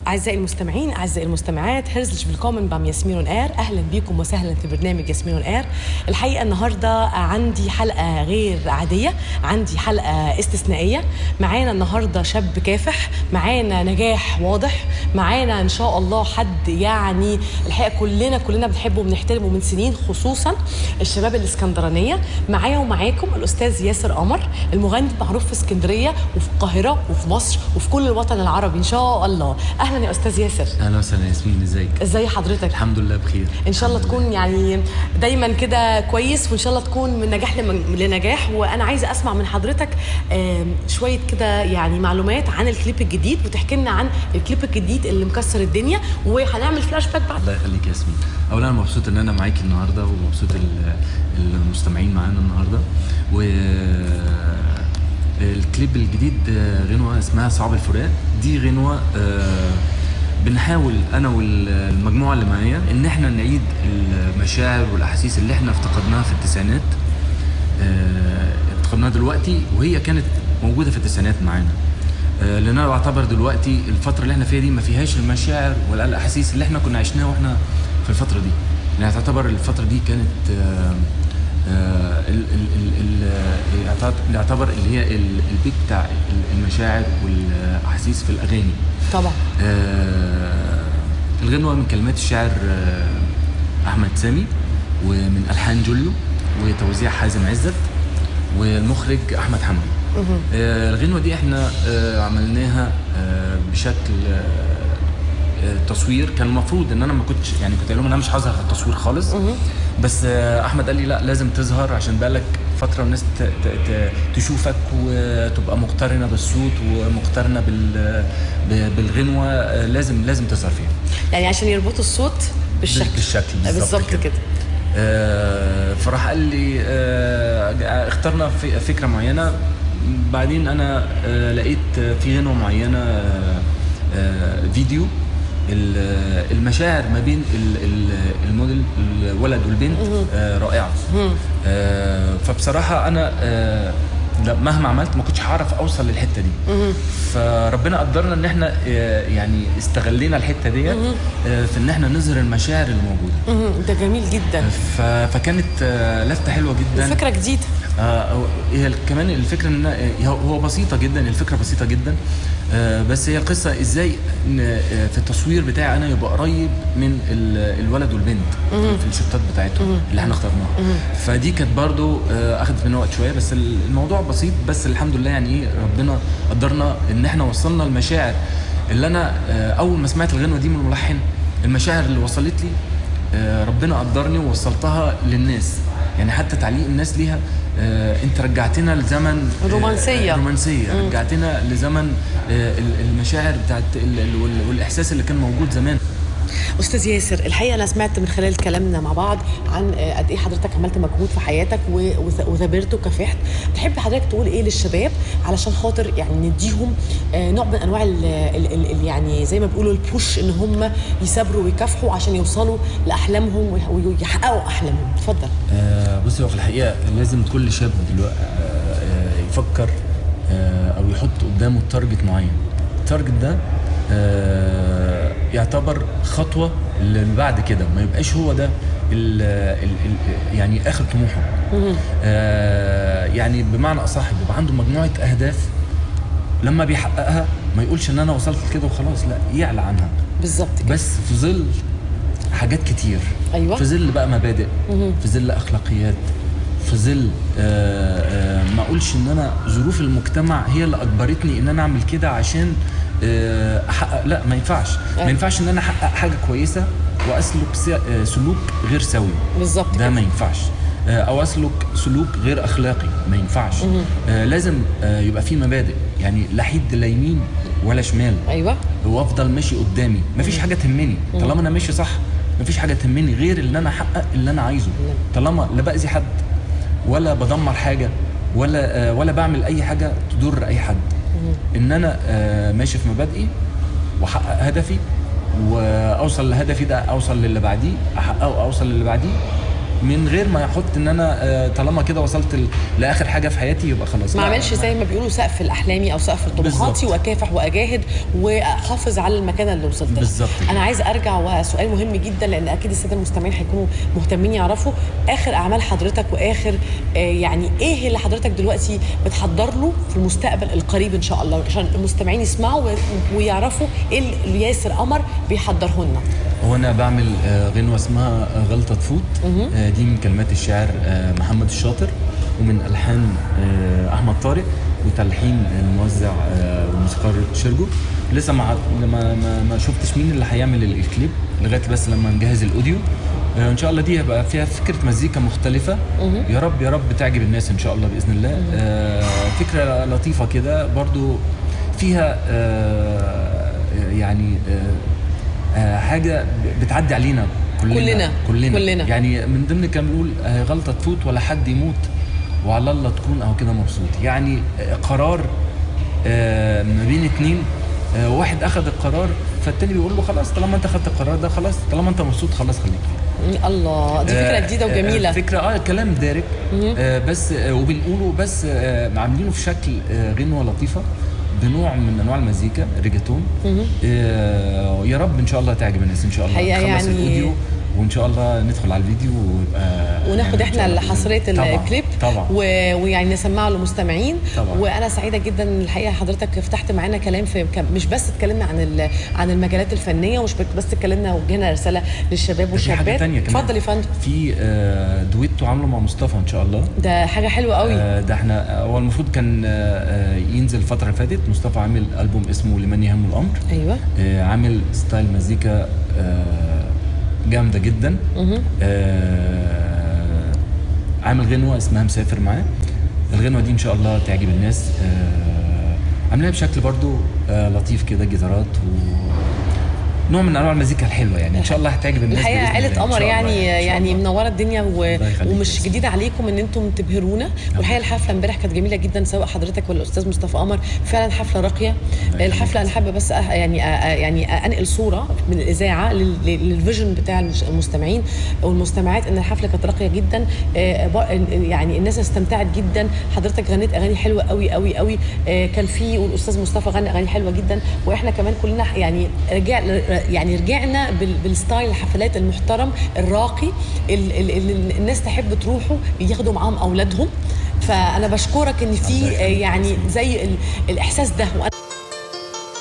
أعزائي المستمعين أعزائي المستمعات هرزلش بالكومن بام ياسمين اير أهلا بكم وسهلا في برنامج ياسمين اير الحقيقة النهاردة عندي حلقة غير عادية عندي حلقة استثنائية معانا النهاردة شاب كافح معانا نجاح واضح معانا إن شاء الله حد يعني الحقيقة كلنا كلنا بنحبه وبنحترمه من سنين خصوصا الشباب الإسكندرانية معايا ومعاكم الأستاذ ياسر قمر المغني المعروف في اسكندرية وفي القاهرة وفي مصر وفي كل الوطن العربي إن شاء الله أهلا يا أستاذ ياسر اهلا وسهلا ياسمين ازيك ازي حضرتك الحمد لله بخير ان شاء الله تكون يعني دايما كده كويس وان شاء الله تكون من نجاح لم- لنجاح وانا عايزه اسمع من حضرتك آم، شويه كده يعني معلومات عن الكليب الجديد وتحكي لنا عن الكليب الجديد اللي مكسر الدنيا وهنعمل فلاش باك بعد الله يخليك يا ياسمين اولا انا مبسوط ان انا معاكي النهارده ومبسوط ال- المستمعين معانا النهارده و الكليب الجديد آه، غنوه اسمها صعب الفراق دي غنوه آه، بنحاول انا والمجموعه اللي معايا ان احنا نعيد المشاعر والاحاسيس اللي احنا افتقدناها في التسعينات آه، افتقدناها دلوقتي وهي كانت موجوده في التسعينات معانا آه، لان انا بعتبر دلوقتي الفتره اللي احنا فيها دي ما فيهاش المشاعر ولا الاحاسيس اللي احنا كنا عشناها واحنا في الفتره دي يعني تعتبر الفتره دي كانت آه، آه، ال- ال- ال- ال- يعتبر- يعتبر اللي هي ال- البيك بتاع ال- المشاعر والاحاسيس في الاغاني طبعا آه، الغنوة من كلمات الشاعر آه، أحمد سامي ومن ألحان جوليو وتوزيع حازم عزت والمخرج أحمد حمدي آه، الغنوة دي احنا آه، عملناها آه، بشكل آه، آه، تصوير كان المفروض ان انا ما كنتش يعني كنت قايل لهم ان انا مش هظهر في التصوير خالص بس آه، احمد قال لي لا لازم تظهر عشان بقالك فتره الناس ت- ت- ت- تشوفك وتبقى مقترنه بالصوت ومقترنه بال ب- بالغنوه آه، لازم لازم تظهر فيها يعني عشان يربطوا الصوت بالشكل بالشكل بالظبط بالظبط كده آه، فراح قال لي آه، اخترنا في- فكره معينه بعدين انا آه، لقيت في غنوه معينه آه، آه، فيديو ال- المشاعر ما بين ال- ال- الموديل الولد والبنت آه، رائعه آه، فبصراحه انا آه، لا مهما عملت ما كنتش هعرف اوصل للحته دي فربنا قدرنا ان احنا آه، يعني استغلينا الحته ديت آه، في ان احنا نظهر المشاعر اللي موجوده مهم. ده جميل جدا ف- فكانت آه، لفته حلوه جدا فكره جديده آه، أو- هي كمان الفكره ان هو هو بسيطه جدا الفكره بسيطه جدا آه، بس هي القصه ازاي إن آه، في التصوير بتاعي انا يبقى قريب من ال- الولد والبنت في الشطات بتاعتهم اللي احنا اخترناها فدي كانت برضو آه، اخذت مننا وقت شويه بس ال- الموضوع بسيط بس الحمد لله يعني ايه ربنا قدرنا ان احنا وصلنا المشاعر اللي انا آه، اول ما سمعت الغنوه دي من الملحن المشاعر اللي وصلت لي آه، ربنا قدرني ووصلتها للناس يعني حتى تعليق الناس ليها آه، انت رجعتنا لزمن آه، الرومانسية. رومانسيه رجعتنا لزمن آه، ال- المشاعر بتاعت ال- ال- وال- والاحساس اللي كان موجود زمان استاذ ياسر الحقيقه انا سمعت من خلال كلامنا مع بعض عن آه، قد ايه حضرتك عملت مجهود في حياتك و- وث- وثابرت وكافحت تحب حضرتك تقول ايه للشباب علشان خاطر يعني نديهم آه، نوع من انواع ال ال ال ال يعني زي ما بيقولوا البوش ان هم يثابروا ويكافحوا عشان يوصلوا لاحلامهم ويح- ويحققوا احلامهم اتفضل آه، بصي هو في الحقيقه لازم كل شاب دلوقتي آه، آه، يفكر آه، او يحط قدامه تارجت معين التارجت ده آه، يعتبر خطوه اللي بعد كده ما يبقاش هو ده ال ال ال يعني اخر طموحه آه، يعني بمعنى اصح يبقى عنده مجموعه اهداف لما بيحققها ما يقولش ان انا وصلت لكده وخلاص لا يعلى عنها بالظبط كده بس في ظل حاجات كتير أيوة. في ظل بقى مبادئ في ظل اخلاقيات في ظل آه، آه، ما اقولش ان انا ظروف المجتمع هي اللي اجبرتني ان انا اعمل كده عشان آه، احقق لا ما ينفعش ما أيوة. ينفعش ان انا احقق حاجه كويسه واسلك س- آه، سلوك غير سوي بالظبط ده كده ما ينفعش آه، او اسلك سلوك غير اخلاقي ما ينفعش آه، لازم آه، يبقى في مبادئ يعني لا حيد لا يمين ولا شمال ايوه وافضل ماشي قدامي مفيش حاجه تهمني طالما انا ماشي صح مفيش حاجه تهمني غير ان انا احقق اللي انا عايزه طالما لا باذي حد ولا بدمر حاجه ولا آه، ولا بعمل اي حاجه تضر اي حد ان انا آه، ماشي في مبادئي واحقق هدفي واوصل لهدفي ده اوصل للي بعديه احققه اوصل للي بعديه من غير ما يحط ان انا آه، طالما كده وصلت ل- لاخر حاجه في حياتي يبقى خلاص ما لا، اعملش زي ما بيقولوا سقف الاحلامي او سقف طموحاتي بالظبط. واكافح واجاهد واحافظ على المكانه اللي وصلت لها بالظبط كده. انا عايزه ارجع وسؤال مهم جدا لان اكيد الساده المستمعين هيكونوا مهتمين يعرفوا اخر اعمال حضرتك واخر آه، يعني ايه اللي حضرتك دلوقتي بتحضر له في المستقبل القريب ان شاء الله عشان المستمعين يسمعوا و- ويعرفوا ايه اللي ياسر قمر بيحضره لنا هو انا بعمل آه، غنوه اسمها آه، غلطه تفوت آه، دي من كلمات الشاعر آه، محمد الشاطر ومن الحان آه، احمد طارق وتلحين الموزع آه، والموسيقار شيرجو لسه ما ما ما, ما شفتش مين اللي هيعمل ال- الكليب لغايه بس لما نجهز الاوديو آه، ان شاء الله دي هيبقى فيها فكره مزيكا مختلفه يا رب يا رب تعجب الناس ان شاء الله باذن الله آه، فكره لطيفه كده برضو فيها آه، يعني آه، آه، حاجه بتعدي علينا كلنا كلنا. كلنا, كلنا. يعني من ضمن كان بيقول آه، غلطه تفوت ولا حد يموت وعلى الله تكون او كده مبسوط يعني آه، قرار آه، ما بين اتنين آه، واحد اخذ القرار فالتاني بيقول له خلاص طالما انت اخذت القرار ده خلاص طالما انت مبسوط خلاص خليك فيه الله دي فكره آه، جديده آه، وجميله فكره اه كلام دارج آه بس آه وبنقوله بس آه عاملينه في شكل آه غنوه لطيفه بنوع من انواع المزيكا ريجاتون آه يا رب ان شاء الله تعجب الناس ان شاء الله حقيقة نخلص يعني- الاوديو وان شاء الله ندخل على الفيديو ويبقى وناخد نعمل إن احنا شاء الله بإذن حصريه الله. طبعاً، الكليب طبعا و... ويعني نسمعه للمستمعين طبعاً. وانا سعيده جدا الحقيقه حضرتك فتحت معانا كلام في كم- مش بس اتكلمنا عن ال... عن المجالات الفنيه ومش بس اتكلمنا وجهنا رساله للشباب ده في والشابات حاجه تانية كمان اتفضل يا فندم في آه دويتو عامله مع مصطفى ان شاء الله ده حاجه حلوه قوي آه، ده احنا هو المفروض كان آه، آه، ينزل الفتره اللي فاتت مصطفى عامل البوم اسمه لمن يهم الامر ايوه آه، عامل ستايل مزيكا آه، جامده جدا مهم. آه، عامل غنوه اسمها مسافر معاه الغنوه دي ان شاء الله تعجب الناس آه، عاملاها بشكل برضو آه، لطيف كده جيتارات و نوع من انواع المزيكا الحلوه يعني ان شاء الله هتعجب الناس الحقيقه بإذن عائله الله، إن قمر شاء الله، يعني إن شاء يعني الله. منوره الدنيا و... الله يخليك ومش يا جديد عليكم ان انتم تبهرونا والحقيقه الحفله امبارح كانت جميله جدا سواء حضرتك ولا الاستاذ مصطفى قمر فعلا حفله راقيه يخليك. الحفله انا حابه بس أه- يعني أه- يعني انقل صوره من الاذاعه لل- لل- للفيجن بتاع المش- المستمعين والمستمعات ان الحفله كانت راقيه جدا آه، ب- يعني الناس استمتعت جدا حضرتك غنيت اغاني حلوه قوي قوي قوي آه، كان في والاستاذ مصطفى غنى اغاني حلوه جدا واحنا كمان كلنا يعني رجع يعني رجعنا بال- بالستايل الحفلات المحترم الراقي ال- ال- ال- الناس تحب تروحوا ياخدوا معاهم اولادهم فانا بشكرك ان في الله آه، يخليك. يعني زي ال- الاحساس ده وأنا